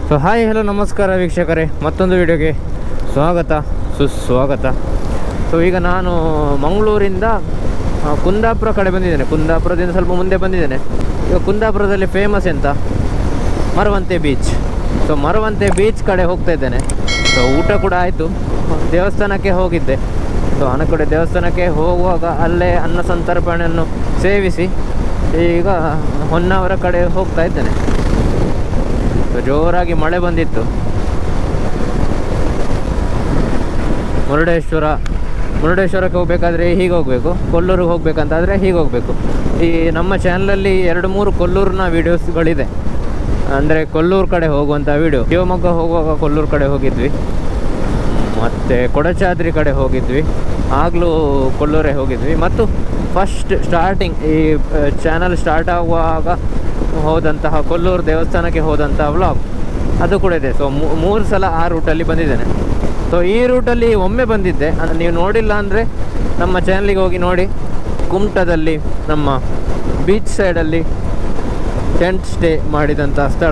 So hi hello ನಮಸ್ಕಾರ ವೀಕ್ಷಕರೇ ಮತ್ತೊಂದು ವಿಡಿಯೋಗೆ ಸ್ವಾಗತ ಸುಸ್ವಾಗತ ಸೊ ಈಗ ನಾನು ಮಂಗಳೂರಿಂದ ಆ, ಕುಂದಾಪುರ ಕಡೆ ಬಂದಿದ್ದೇನೆ ಕುಂದಾಪುರದಿಂದ ಸ್ವಲ್ಪ ಮುಂದೆ ಬಂದಿದ್ದೇನೆ ಈಗ ಕುಂದಾಪುರದಲ್ಲಿ ಫೇಮಸ್ ಎಂತ Maravanthe beach so Maravanthe beach ಕಡೆ ಹೋಗ್ತಾ ಇದ್ದೇನೆ ಸೊ ಊಟ ಕೂಡ ಆಯಿತು ದೇವಸ್ಥಾನಕ್ಕೆ ಹೋಗಿದ್ದೆ ಸೊ ಆನಕಡೆ ದೇವಸ್ಥಾನಕ್ಕೆ ಹೋಗುವಾಗ ಅಲ್ಲೇ ಅನ್ನ ಸಂತರ್ಪಣೆಯನ್ನು ಸೇವಿಸಿ ಈಗ ಹೊನ್ನಾವರ ಕಡೆ ಹೋಗ್ತಾ ಇದ್ದೇನೆ ಸೊ ಜೋರಾಗಿ ಮಳೆ ಬಂದಿತ್ತು ಮುರುಡೇಶ್ವರ ಮುರುಡೇಶ್ವರಕ್ಕೆ ಹೋಗ್ಬೇಕಾದ್ರೆ ಹೀಗೆ ಹೋಗಬೇಕು ಕೊಲ್ಲೂರಿಗೆ ಹೋಗ್ಬೇಕಂತಾದರೆ ಹೀಗೆ ಹೋಗಬೇಕು ಈ ನಮ್ಮ ಚಾನಲಲ್ಲಿ ಎರಡು ಮೂರು ಕೊಲ್ಲೂರಿನ ವೀಡಿಯೋಸ್ಗಳಿದೆ ಅಂದರೆ ಕೊಲ್ಲೂರು ಕಡೆ ಹೋಗುವಂಥ ವೀಡಿಯೋ ಶಿವಮೊಗ್ಗ ಹೋಗುವಾಗ ಕೊಲ್ಲೂರು ಕಡೆ ಹೋಗಿದ್ವಿ ಮತ್ತು ಕೊಡಚಾದ್ರಿ ಕಡೆ ಹೋಗಿದ್ವಿ ಆಗಲೂ ಕೊಲ್ಲೂರೇ ಹೋಗಿದ್ವಿ ಮತ್ತು ಫಸ್ಟ್ ಸ್ಟಾರ್ಟಿಂಗ್ ಈ ಚಾನಲ್ ಸ್ಟಾರ್ಟ್ ಆಗುವಾಗ ಹೋದಂತಹ ಕೊಲ್ಲೂರು ದೇವಸ್ಥಾನಕ್ಕೆ ಹೋದಂತಹ ವ್ಲಾಗ್ ಅದು ಕೂಡ ಇದೆ ಸೊ ಮೂರು ಸಲ ಆ ರೂಟಲ್ಲಿ ಬಂದಿದ್ದೇನೆ ಸೊ ಈ ರೂಟಲ್ಲಿ ಒಮ್ಮೆ ಬಂದಿದ್ದೆ ಅದು ನೀವು ನೋಡಿಲ್ಲ ಅಂದರೆ ನಮ್ಮ ಚಾನಲಿಗೆ ಹೋಗಿ ನೋಡಿ ಕುಮಟದಲ್ಲಿ ನಮ್ಮ ಬೀಚ್ ಸೈಡಲ್ಲಿ ಟೆಂಟ್ ಸ್ಟೇ ಮಾಡಿದಂಥ ಸ್ಥಳ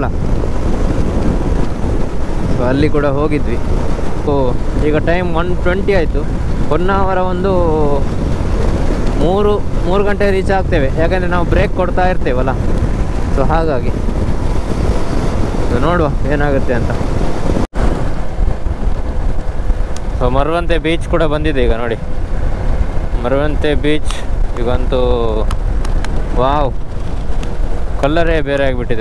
ಸೊ ಅಲ್ಲಿ ಕೂಡ ಹೋಗಿದ್ವಿ ಸೊ ಈಗ ಟೈಮ್ ಒನ್ ಟ್ವೆಂಟಿ ಆಯಿತು ಹೊನ್ನಾವರ ಒಂದು ಮೂರು ಮೂರು ಗಂಟೆ ರೀಚ್ ಆಗ್ತೇವೆ ಯಾಕಂದರೆ ನಾವು ಬ್ರೇಕ್ ಕೊಡ್ತಾ ಇರ್ತೇವಲ್ಲ ಸೊ ಹಾಗಾಗಿ ಸೊ ನೋಡುವ ಏನಾಗುತ್ತೆ ಅಂತ ಸೊ ಮರವಂತೆ ಬೀಚ್ ಕೂಡ ಬಂದಿದೆ ಈಗ ನೋಡಿ ಮರವಂತೆ ಬೀಚ್ ಈಗಂತೂ ವಾವ್ ಕಲ್ಲರೇ ಬೇರೆ ಆಗಿಬಿಟ್ಟಿದೆ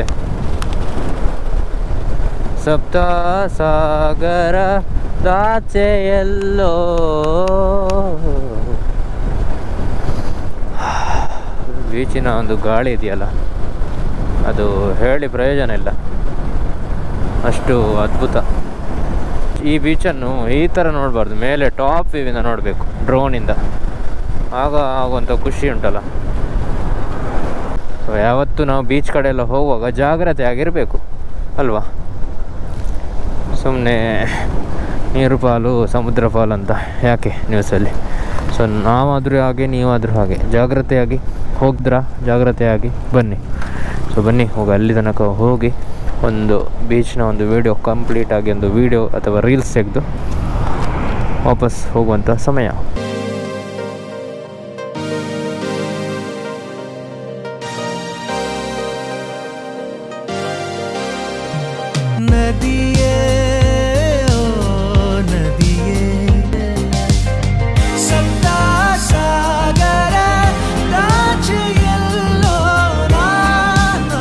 ಸಪ್ತ ಸಾಗರ ದಾಚೆಯಲ್ಲೋ ಬೀಚಿನ ಒಂದು ಗಾಳಿ ಇದೆಯಲ್ಲ ಅದು ಹೇಳಿ ಪ್ರಯೋಜನ ಇಲ್ಲ ಅಷ್ಟು ಅದ್ಭುತ ಈ ಬೀಚನ್ನು ಈ ಥರ ನೋಡಬಾರ್ದು ಮೇಲೆ ಟಾಪ್ ವ್ಯೂವಿಂದ ನೋಡಬೇಕು ಡ್ರೋನಿಂದ ಆಗ ಆಗುವಂಥ ಖುಷಿ ಉಂಟಲ್ಲ ಸೊ ಯಾವತ್ತೂ ನಾವು ಬೀಚ್ ಕಡೆ ಎಲ್ಲ ಹೋಗುವಾಗ ಜಾಗ್ರತೆ ಆಗಿರಬೇಕು ಅಲ್ವಾ ಸುಮ್ಮನೆ ನೀರು ಪಾಲು ಸಮುದ್ರ ಪಾಲು ಅಂತ ಯಾಕೆ ನ್ಯೂಸಲ್ಲಿ ಸೊ ನಾವಾದರೂ ಹಾಗೆ ನೀವಾದರೂ ಹಾಗೆ ಜಾಗ್ರತೆಯಾಗಿ ಹೋಗಿದ್ರಾ ಜಾಗ್ರತೆಯಾಗಿ ಬನ್ನಿ ಸೊ ಬನ್ನಿ ಹೋಗಿ ಅಲ್ಲಿ ತನಕ ಹೋಗಿ ಒಂದು ಬೀಚ್ನ ಒಂದು ವೀಡಿಯೋ ಕಂಪ್ಲೀಟಾಗಿ ಒಂದು ವೀಡಿಯೋ ಅಥವಾ ರೀಲ್ಸ್ ತೆಗೆದು ವಾಪಸ್ ಹೋಗುವಂಥ ಸಮಯ ನದಿಯೇ ಓ ನದಿಯೇ ಸಪ್ತ ಸಾಗರ ದಾಚೆಯಲ್ಲೋ ನಾನು.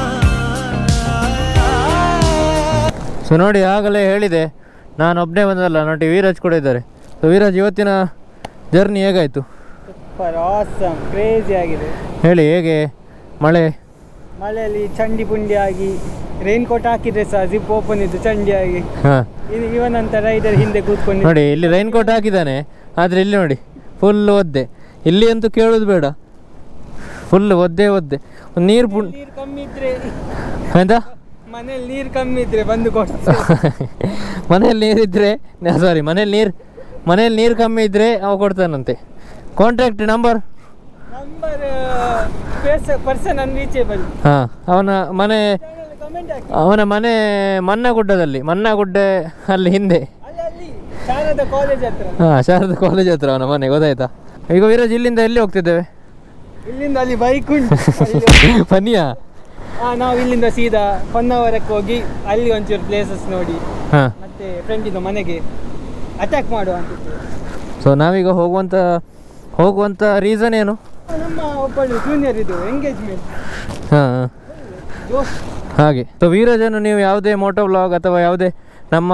ಸೊ ನೋಡಿ ಆಗಲೇ ಹೇಳಿದೆ ನಾನು ಒಬ್ಬನೇ ಬಂದಲ್ಲ ನೋಡಿ ವೀರಾಜ್ ಕೂಡ ಇದ್ದಾರೆ ಸೊ ವೀರಾಜ್ ಇವತ್ತಿನ ಜರ್ನಿ ಹೇಗಾಯಿತು ಸೂಪರ್ ಆಸಮ್ ಕ್ರೇಜಿ ಆಗಿದೆ ಹೇಳಿ ಹೇಗೆ ಮಳೆ ಮಳೆಯಲ್ಲಿ ಚಂಡಿ ಪುಂಡಿ ಆಗಿ ರೈನ್ ಕೋಟ್ ಹಾಕಿದ್ರೆ ಸಹ ಜಿಪ್ ಓಪನ್ ಇದ್ದು ಚಂಡಿ ಆಗಿ ಹಾಂ ಇದು ಇವನಂತ ರೈಡರ್ ಹಿಂದೆ ಕೂತ್ಕೊಂಡು ನೋಡಿ ಇಲ್ಲಿ ರೈನ್ ಕೋಟ್ ಹಾಕಿದ್ದಾನೆ ಆದರೆ ಇಲ್ಲಿ ನೋಡಿ ಫುಲ್ ಒದ್ದೆ ಇಲ್ಲಿ ಅಂತೂ ಕೇಳೋದು ಬೇಡ ಫುಲ್ ಒದ್ದೆ ಒದ್ದೆ ಒಂದು ನೀರು ಪುಣ್ ನೀರು ಕಮ್ಮಿ ಇದ್ರೆ ಎಂತ ಮನೇಲಿ ನೀರು ಕಮ್ಮಿ ಇದ್ರೆ ಬಂದು ಕೊಡ್ತಾರೆ ಮನೇಲಿ ನೀರಿದ್ರೆ ಸಾರಿ ಮನೇಲಿ ನೀರು ಮನೇಲಿ ನೀರು ಕಮ್ಮಿ ಇದ್ದರೆ ಅವ ಕೊಡ್ತಾನಂತೆ contact number number person unreachable ಹಾಂ ಅವನ ಮನೆ ಕಮೆಂಟ್ ಹಾಕಿ ಅವನ ಮನೆ ಮನ್ನಗುಡ್ಡದಲ್ಲಿ ಮನ್ನಗುಡ್ಡ ಅಲ್ಲಿ ಹಿಂದೆ ಅಲ್ಲಿ ಅಲ್ಲಿ ಶಾರದ ಕಾಲೇಜ್ ಹತ್ರ ಹಾಂ ಶಾರದಾ ಕಾಲೇಜ್ ಹತ್ರ ಅವನ ಮನೆ ಗೊತ್ತಾಯ್ತಾ ಈಗ ವೀರಾಜ್ ಇಲ್ಲಿಂದ ಎಲ್ಲಿ ಹೋಗ್ತಿದ್ದೇವೆ ಇಲ್ಲಿಂದ ಅಲ್ಲಿ ಬೈಕ್ ಉಂಟು ಅಲ್ಲಿ- ಬನ್ನಿಯಾ ಆ, ನಾವು ಇಲ್ಲಿಂದ ಸೀದಾ ಹೊನ್ನಾವರಕ್ಕೆ ಹೋಗಿ ಅಲ್ಲಿ ಒಂಚೂರು ಪ್ಲೇಸಸ್ ನೋಡಿ ಹಾಂ ಮತ್ತೆ ಫ್ರೆಂಡಿನ ಮನೆಗೆ ಅಟ್ಯಾಕ್ ಮಾಡುವ ಅಂತ ಸೊ ನಾವೀಗ ಹೋಗುವಂಥ ಹೋಗುವಂಥ ರೀಸನ್ ಏನು ನಮ್ಮ ಒಬ್ಬಳು ಜೂನಿಯರ್ ಇದು ಎಂಗೇಜ್ಮೆಂಟ್ ಹಾಂ ಜೋಶ್ ಹಾಗೆ ಸೊ ವೀರಜನ್ನು ನೀವು ಯಾವುದೇ ಮೋಟೋ ವ್ಲಾಗ್ ಅಥವಾ ಯಾವುದೇ ನಮ್ಮ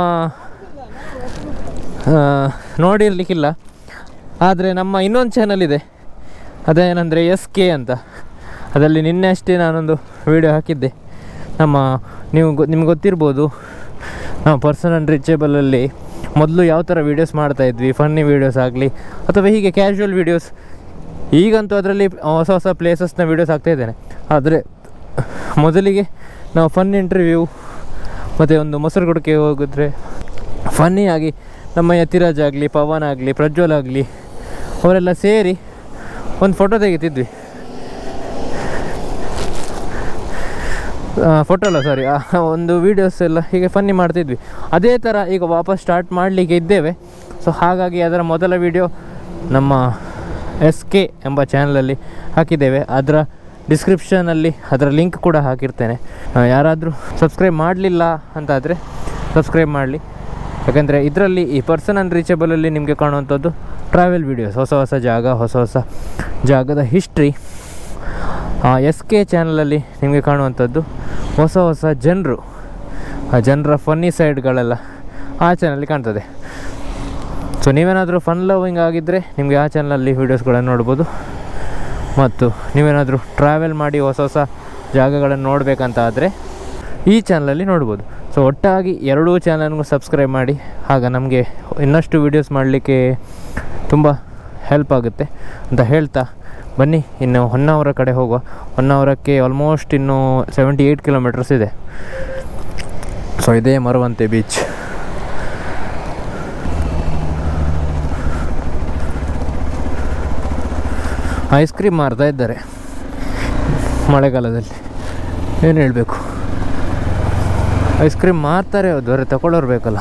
ಆ, ನೋಡಿರ್ಲಿಕ್ಕಿಲ್ಲ ಆದರೆ ನಮ್ಮ ಇನ್ನೊಂದು ಚಾನಲ್ ಇದೆ ಅದೇನೆಂದರೆ ಎಸ್ ಕೆ ಅಂತ ಅದರಲ್ಲಿ ನಿನ್ನೆ ಅಷ್ಟೇ ನಾನೊಂದು ವಿಡಿಯೋ ಹಾಕಿದ್ದೆ ನಮ್ಮ ನೀವು ಗೊ- ನಿಮ್ಗೆ ಗೊತ್ತಿರ್ಬೋದು ನಾವು ಪರ್ಸನಲ್ ರೀಚೇಬಲಲ್ಲಿ ಮೊದಲು ಯಾವ ಥರ ವೀಡಿಯೋಸ್ ಮಾಡ್ತಾಯಿದ್ವಿ ಫನ್ನಿ ವೀಡಿಯೋಸ್ ಆಗಲಿ ಅಥವಾ ಹೀಗೆ ಕ್ಯಾಶುವಲ್ ವೀಡಿಯೋಸ್ ಈಗಂತೂ ಅದರಲ್ಲಿ ಹೊಸ ಹೊಸ ಪ್ಲೇಸಸ್ನ ವೀಡಿಯೋಸ್ ಹಾಕ್ತಾ ಇದ್ದೇನೆ ಆದರೆ ಮೊದಲಿಗೆ ನಾವು ಫನ್ ಇಂಟರ್ವ್ಯೂ ಮತ್ತು ಒಂದು ಮೊಸರು ಗುಡಿಕೆ ಹೋಗಿದ್ರೆ ಫನ್ನಿಯಾಗಿ ನಮ್ಮ ಯತಿರಾಜ್ ಆಗಲಿ ಪವನ್ ಆಗಲಿ ಪ್ರಜ್ವಲ್ ಆಗಲಿ ಅವರೆಲ್ಲ ಸೇರಿ ಒಂದು ಫೋಟೋ ತೆಗಿತಿದ್ವಿ ಫೋಟೋ ಅಲ್ಲ ಸಾರಿ ಒಂದು ವೀಡಿಯೋಸ್ ಎಲ್ಲ ಹೀಗೆ ಫನ್ನಿ ಮಾಡ್ತಿದ್ವಿ ಅದೇ ಥರ ಈಗ ವಾಪಸ್ ಸ್ಟಾರ್ಟ್ ಮಾಡಲಿಕ್ಕೆ ಇದ್ದೇವೆ ಸೊ ಹಾಗಾಗಿ ಅದರ ಮೊದಲ ವೀಡಿಯೋ ನಮ್ಮ ಎಸ್ ಕೆ ಎಂಬ ಚಾನಲಲ್ಲಿ ಹಾಕಿದ್ದೇವೆ ಅದರ ಡಿಸ್ಕ್ರಿಪ್ಷನಲ್ಲಿ ಅದರ ಲಿಂಕ್ ಕೂಡ ಹಾಕಿರ್ತೇನೆ ಯಾರಾದರೂ ಸಬ್ಸ್ಕ್ರೈಬ್ ಮಾಡಲಿಲ್ಲ ಅಂತಾದರೆ ಸಬ್ಸ್ಕ್ರೈಬ್ ಮಾಡಲಿ ಯಾಕಂದರೆ ಇದರಲ್ಲಿ ಈ ಪರ್ಸನ್ ಅನ್ರೀಚಬಲಲ್ಲಿ ನಿಮಗೆ ಕಾಣುವಂಥದ್ದು ಟ್ರಾವೆಲ್ ವೀಡಿಯೋಸ್ ಹೊಸ ಹೊಸ ಜಾಗ ಹೊಸ ಹೊಸ ಜಾಗದ ಹಿಸ್ಟ್ರಿ ಎಸ್ ಕೆ ಚಾನಲಲ್ಲಿ ನಿಮಗೆ ಕಾಣುವಂಥದ್ದು ಹೊಸ ಹೊಸ ಜನರು ಆ ಜನರ ಫನ್ನಿ ಸೈಡ್ಗಳೆಲ್ಲ ಆ ಚಾನಲ್ಲಿ ಕಾಣ್ತದೆ ಸೊ ನೀವೇನಾದರೂ ಫನ್ ಲವಿಂಗ್ ಆಗಿದ್ದರೆ ನಿಮಗೆ ಆ ಚಾನಲಲ್ಲಿ ವೀಡಿಯೋಸ್ಗಳನ್ನು ನೋಡ್ಬೋದು ಮತ್ತು ನೀವೇನಾದರೂ ಟ್ರಾವೆಲ್ ಮಾಡಿ ಹೊಸ ಹೊಸ ಜಾಗಗಳನ್ನು ನೋಡಬೇಕಂತ ಆದರೆ ಈ ಚಾನಲಲ್ಲಿ ನೋಡ್ಬೋದು ಸೊ ಒಟ್ಟಾಗಿ ಎರಡೂ ಚಾನಲ್ಗೂ ಸಬ್ಸ್ಕ್ರೈಬ್ ಮಾಡಿ ಆಗ ನಮಗೆ ಇನ್ನಷ್ಟು ವೀಡಿಯೋಸ್ ಮಾಡಲಿಕ್ಕೆ ತುಂಬ ಹೆಲ್ಪ್ ಆಗುತ್ತೆ ಅಂತ ಹೇಳ್ತಾ ಬನ್ನಿ ಇನ್ನು ಹೊನ್ನಾವರ ಕಡೆ ಹೋಗುವ ಹೊನ್ನಾವರಕ್ಕೆ ಆಲ್ಮೋಸ್ಟ್ ಇನ್ನು ಸೆವೆಂಟಿ ಏಯ್ಟ್ ಕಿಲೋಮೀಟರ್ಸ್ ಇದೆ ಸೊ ಇದೇ ಮರವಂತೆ ಬೀಚ್ ಐಸ್ ಕ್ರೀಮ್ ಮಾರ್ತಾ ಇದ್ದಾರೆ ಮಳೆಗಾಲದಲ್ಲಿ ಏನು ಹೇಳಬೇಕು ಐಸ್ ಕ್ರೀಮ್ ಮಾರ್ತಾರೆ ಹೌದು ಅವರೇ ತಗೊಳ್ಳೋರು ಬೇಕಲ್ಲ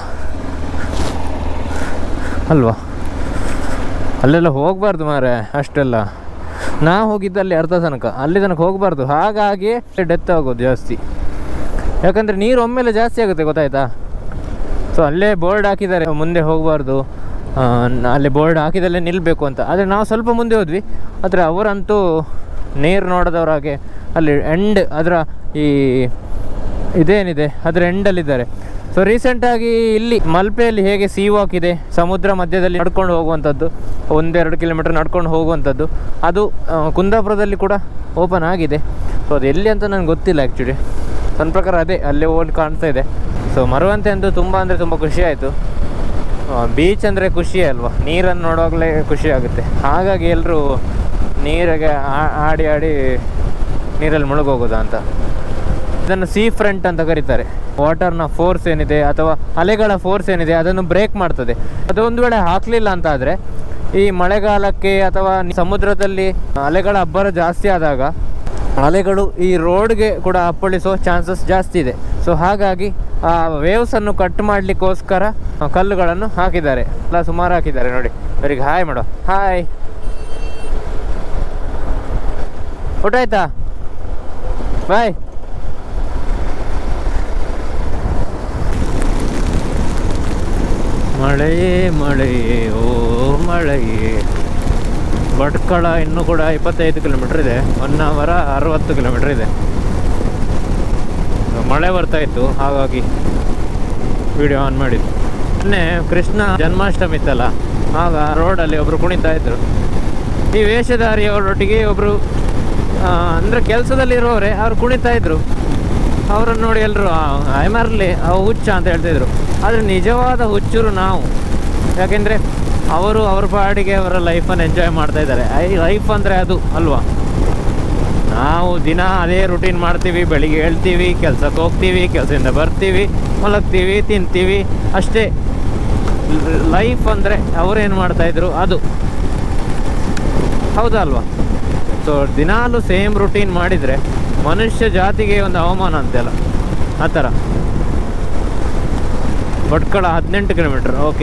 ಅಲ್ವಾ ಅಲ್ಲೆಲ್ಲ ಹೋಗಬಾರ್ದು ಮಾರೆ ಅಷ್ಟೆಲ್ಲ ನಾ ಹೋಗಿದ್ದಲ್ಲಿ ಅರ್ಧ ತನಕ ಅಲ್ಲಿ ತನಕ ಹೋಗಬಾರ್ದು ಹಾಗಾಗಿ ಡೆತ್ ಆಗೋದು ಜಾಸ್ತಿ ಯಾಕಂದರೆ ನೀರು ಒಮ್ಮೆಲೆ ಜಾಸ್ತಿ ಆಗುತ್ತೆ ಗೊತ್ತಾಯ್ತಾ ಸೊ ಅಲ್ಲೇ ಬೋರ್ಡ್ ಹಾಕಿದ್ದಾರೆ ಮುಂದೆ ಹೋಗಬಾರ್ದು ಅಲ್ಲಿ ಬೋರ್ಡ್ ಹಾಕಿದಲ್ಲೇ ನಿಲ್ಲಬೇಕು ಅಂತ ಆದರೆ ನಾವು ಸ್ವಲ್ಪ ಮುಂದೆ ಹೋದ್ವಿ ಆದರೆ ಅವರಂತೂ ನೀರು ನೋಡೋದವ್ರ ಹಾಗೆ ಅಲ್ಲಿ ಎಂಡ್ ಅದರ ಈ ಇದೇನಿದೆ ಅದರ ಎಂಡಲ್ಲಿದ್ದಾರೆ ಸೊ ರೀಸೆಂಟಾಗಿ ಇಲ್ಲಿ ಮಲ್ಪೆಯಲ್ಲಿ ಹೇಗೆ ಸೀ ವಾಕ್ ಇದೆ ಸಮುದ್ರ ಮಧ್ಯದಲ್ಲಿ ನಡ್ಕೊಂಡು ಹೋಗುವಂಥದ್ದು ಒಂದೆರಡು ಕಿಲೋಮೀಟರ್ ನಡ್ಕೊಂಡು ಹೋಗುವಂಥದ್ದು ಅದು ಆ, ಕುಂದಾಪುರದಲ್ಲಿ ಕೂಡ ಓಪನ್ ಆಗಿದೆ ಸೊ ಅದು ಎಲ್ಲಿ ಅಂತ ನನಗೆ ಗೊತ್ತಿಲ್ಲ ಆ್ಯಕ್ಚುಲಿ ನನ್ನ ಪ್ರಕಾರ ಅದೇ ಅಲ್ಲೇ ಹೋಗಿ ಕಾಣ್ತಾ ಇದೆ ಸೊ ಮರುವಂತೆ ಅಂತೂ ತುಂಬ ಅಂದರೆ ತುಂಬ ಖುಷಿ ಆಯಿತು ಬೀಚ್ ಅಂದರೆ ಖುಷಿ ಅಲ್ವಾ ನೀರನ್ನು ನೋಡುವಾಗಲೇ ಖುಷಿ ಆಗುತ್ತೆ ಹಾಗಾಗಿ ಎಲ್ಲರೂ ನೀರಿಗೆ ಆ- ಆಡಿ ಆಡಿ ನೀರಲ್ಲಿ ಮುಳುಗೋಗೋದಾ ಅಂತ ಇದನ್ನು ಸೀ ಫ್ರಂಟ್ ಅಂತ ಕರೀತಾರೆ ವಾಟರ್ನ ಫೋರ್ಸ್ ಏನಿದೆ ಅಥವಾ ಅಲೆಗಳ ಫೋರ್ಸ್ ಏನಿದೆ ಅದನ್ನು ಬ್ರೇಕ್ ಮಾಡ್ತದೆ ಅದು ಒಂದು ವೇಳೆ ಹಾಕಲಿಲ್ಲ ಅಂತ ಆದರೆ ಈ ಮಳೆಗಾಲಕ್ಕೆ ಅಥವಾ ಸಮುದ್ರದಲ್ಲಿ ಅಲೆಗಳ ಅಬ್ಬರ ಜಾಸ್ತಿ ಆದಾಗ ಅಲೆಗಳು ಈ ರೋಡ್ಗೆ ಕೂಡ ಅಪ್ಪಳಿಸೋ ಚಾನ್ಸಸ್ ಜಾಸ್ತಿ ಇದೆ ಸೊ ಹಾಗಾಗಿ ಆ ವೇವ್ಸನ್ನು ಕಟ್ ಮಾಡಲಿಕ್ಕೋಸ್ಕರ ಕಲ್ಲುಗಳನ್ನು ಹಾಕಿದ್ದಾರೆ ಎಲ್ಲ ಸುಮಾರು ಹಾಕಿದ್ದಾರೆ ನೋಡಿ ಅವರಿಗೆ ಹಾಯ್ ಮಾಡೋ ಹಾಯ್ ಊಟ ಆಯ್ತಾ ಬಾಯ್ ಮಳೆಯೇ ಮಳೆಯೇ ಓ ಮಳೆಯೇ ಭಟ್ಕಳ ಇನ್ನೂ ಕೂಡ ಇಪ್ಪತ್ತೈದು ಕಿಲೋಮೀಟ್ರ್ ಇದೆ ಒನ್ ಅವರ ಅರವತ್ತು ಕಿಲೋಮೀಟ್ರ್ ಇದೆ ಮಳೆ ಬರ್ತಾ ಇತ್ತು ಹಾಗಾಗಿ ವಿಡಿಯೋ ಆನ್ ಮಾಡಿದ್ದು ಮೊನ್ನೆ ಕೃಷ್ಣ ಜನ್ಮಾಷ್ಟಮಿ ಇತ್ತಲ್ಲ ಆಗ ರೋಡಲ್ಲಿ ಒಬ್ಬರು ಕುಣಿತಾ ಇದ್ರು ಈ ವೇಷಧಾರಿಯವರೊಟ್ಟಿಗೆ ಒಬ್ಬರು ಅಂದರೆ ಕೆಲಸದಲ್ಲಿರೋರೆ ಅವ್ರು ಕುಣಿತಾ ಇದ್ರು ಅವರನ್ನು ನೋಡಿ ಎಲ್ಲರೂ ಐಮರ್ಲಿ ಅವು ಹುಚ್ಚ ಅಂತ ಹೇಳ್ತಿದ್ರು ಆದರೆ ನಿಜವಾದ ಹುಚ್ಚರು ನಾವು ಯಾಕೆಂದರೆ ಅವರು ಅವ್ರ ಪಾಡಿಗೆ ಅವರ ಲೈಫನ್ನು ಎಂಜಾಯ್ ಮಾಡ್ತಾ ಇದ್ದಾರೆ ಐ ಲೈಫ್ ಅಂದರೆ ಅದು ಅಲ್ವಾ ನಾವು ದಿನ ಅದೇ ರುಟೀನ್ ಮಾಡ್ತೀವಿ ಬೆಳಿಗ್ಗೆ ಹೇಳ್ತೀವಿ ಕೆಲ್ಸಕ್ಕೆ ಹೋಗ್ತೀವಿ ಕೆಲಸದಿಂದ ಬರ್ತೀವಿ ಮಲಗ್ತೀವಿ ತಿಂತೀವಿ ಅಷ್ಟೇ ಲೈಫ್ ಅಂದರೆ ಅವರೇನು ಮಾಡ್ತಾಯಿದ್ರು ಅದು ಹೌದಾ ಅಲ್ವಾ ಸೊ ದಿನಾಲು ಸೇಮ್ ರುಟೀನ್ ಮಾಡಿದರೆ ಮನುಷ್ಯ ಜಾತಿಗೆ ಒಂದು ಅವಮಾನ ಅಂತೆಲ್ಲ ಆ ಥರ ಭಟ್ಕಳ ಹದಿನೆಂಟು ಕಿಲೋಮೀಟ್ರ್ ಓಕೆ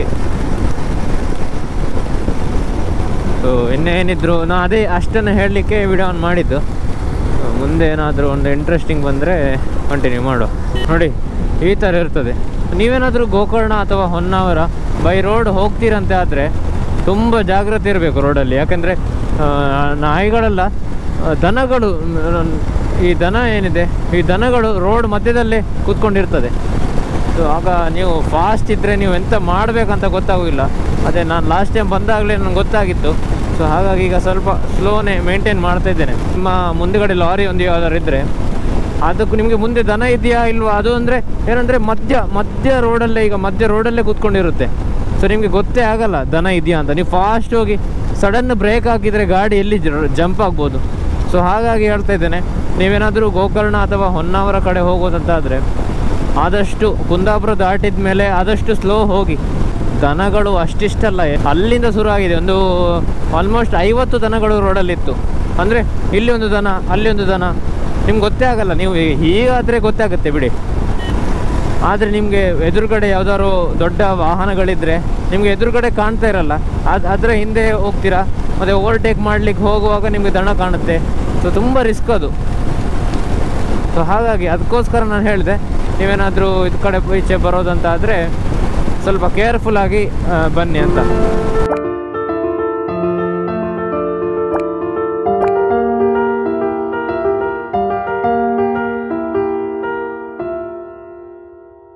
ಸೊ ಇನ್ನೇನಿದ್ರು ನಾ ಅದೇ ಅಷ್ಟನ್ನು ಹೇಳಲಿಕ್ಕೆ ವಿಡಿಯೋ ಆನ್ ಮಾಡಿದ್ದು ಸೊ, ಮುಂದೆ ಏನಾದರೂ ಒಂದು ಇಂಟ್ರೆಸ್ಟಿಂಗ್ ಬಂದರೆ ಕಂಟಿನ್ಯೂ ಮಾಡುವ ನೋಡಿ ಈ ಥರ ಇರ್ತದೆ ನೀವೇನಾದರೂ ಗೋಕರ್ಣ ಅಥವಾ ಹೊನ್ನಾವರ ಬೈ ರೋಡ್ ಹೋಗ್ತೀರಂತೆ ಆದರೆ ತುಂಬ ಜಾಗ್ರತೆ ಇರಬೇಕು ರೋಡಲ್ಲಿ ಯಾಕಂದರೆ ನಾಯಿಗಳೆಲ್ಲ ಆ, ದನಗಳು ಮ್, ಈ ದನ ಏನಿದೆ ಈ ದನಗಳು ರೋಡ್ ಮಧ್ಯದಲ್ಲೇ ಕೂತ್ಕೊಂಡಿರ್ತದೆ ಸೊ ಆಗ ನೀವು ಫಾಸ್ಟ್ ಇದ್ದರೆ ನೀವು ಎಂತ ಮಾಡಬೇಕಂತ ಗೊತ್ತಾಗೋದಿಲ್ಲ ಅದೇ ನಾನು ಲಾಸ್ಟ್ ಟೈಮ್ ಬಂದಾಗಲೇ ನನಗೆ ಗೊತ್ತಾಗಿತ್ತು ಸೊ ಹಾಗಾಗಿ ಈಗ ಸ್ವಲ್ಪ ಸ್ಲೋನೇ ಮೇಂಟೈನ್ ಮಾಡ್ತಾ ಇದ್ದೇನೆ ನಿಮ್ಮ ಮುಂದುಗಡೆ ಲಾರಿ ಒಂದು ಯಾವ್ದಾದ್ರು ಇದ್ದರೆ ಅದಕ್ಕೂ ನಿಮಗೆ ಮುಂದೆ ದನ ಇದೆಯಾ ಇಲ್ವಾ ಅದು ಅಂದರೆ ಏನಂದರೆ ಮಧ್ಯ ಮಧ್ಯ ರೋಡಲ್ಲೇ ಈಗ ಮಧ್ಯ ರೋಡಲ್ಲೇ ಕೂತ್ಕೊಂಡಿರುತ್ತೆ ಸೊ ನಿಮಗೆ ಗೊತ್ತೇ ಆಗಲ್ಲ ದನ ಇದೆಯಾ ಅಂತ ನೀವು ಫಾಸ್ಟ್ ಹೋಗಿ ಸಡನ್ ಬ್ರೇಕ್ ಹಾಕಿದರೆ ಗಾಡಿ ಎಲ್ಲಿ ಜಂಪ್ ಆಗ್ಬೋದು ಸೊ ಹಾಗಾಗಿ ಹೇಳ್ತಾ ಇದ್ದೇನೆ ನೀವೇನಾದರೂ ಗೋಕರ್ಣ ಅಥವಾ ಹೊನ್ನಾವರ ಕಡೆ ಹೋಗೋದಂತಾದರೆ ಆದಷ್ಟು ಕುಂದಾಪುರ ದಾಟಿದ ಮೇಲೆ ಆದಷ್ಟು ಸ್ಲೋ ಹೋಗಿ ದನಗಳು ಅಷ್ಟಿಷ್ಟಲ್ಲ ಅಲ್ಲಿಂದ ಶುರು ಆಗಿದೆ ಒಂದು ಆಲ್ಮೋಸ್ಟ್ ಐವತ್ತು ದನಗಳು ರೋಡಲ್ಲಿತ್ತು ಅಂದರೆ ಇಲ್ಲಿ ಒಂದು ದನ ಅಲ್ಲಿ ಒಂದು ದನ ನಿಮ್ಗೆ ಗೊತ್ತೇ ಆಗಲ್ಲ ನೀವು ಹೀಗಾದರೆ ಗೊತ್ತಾಗುತ್ತೆ ಬಿಡಿ ಆದರೆ ನಿಮಗೆ ಎದುರುಗಡೆ ಯಾವ್ದಾದ್ರು ದೊಡ್ಡ ವಾಹನಗಳಿದ್ರೆ ನಿಮಗೆ ಎದುರುಗಡೆ ಕಾಣ್ತಾ ಇರಲ್ಲ ಅದು ಅದರ ಹಿಂದೆ ಹೋಗ್ತೀರಾ ಮತ್ತು ಓವರ್ಟೇಕ್ ಮಾಡ್ಲಿಕ್ಕೆ ಹೋಗುವಾಗ ನಿಮಗೆ ದಣ ಕಾಣುತ್ತೆ ಸೊ ತುಂಬ ರಿಸ್ಕ್ ಅದು ಸೊ ಹಾಗಾಗಿ ಅದಕ್ಕೋಸ್ಕರ ನಾನು ಹೇಳಿದೆ ನೀವೇನಾದರೂ ಇದು ಕಡೆ ಈಚೆ ಬರೋದಂತ ಆದರೆ ಸ್ವಲ್ಪ ಕೇರ್ಫುಲ್ ಆಗಿ ಆ, ಬನ್ನಿ ಅಂತ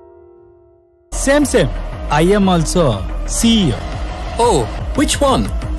Same, same. I am also CEO. Oh, which one?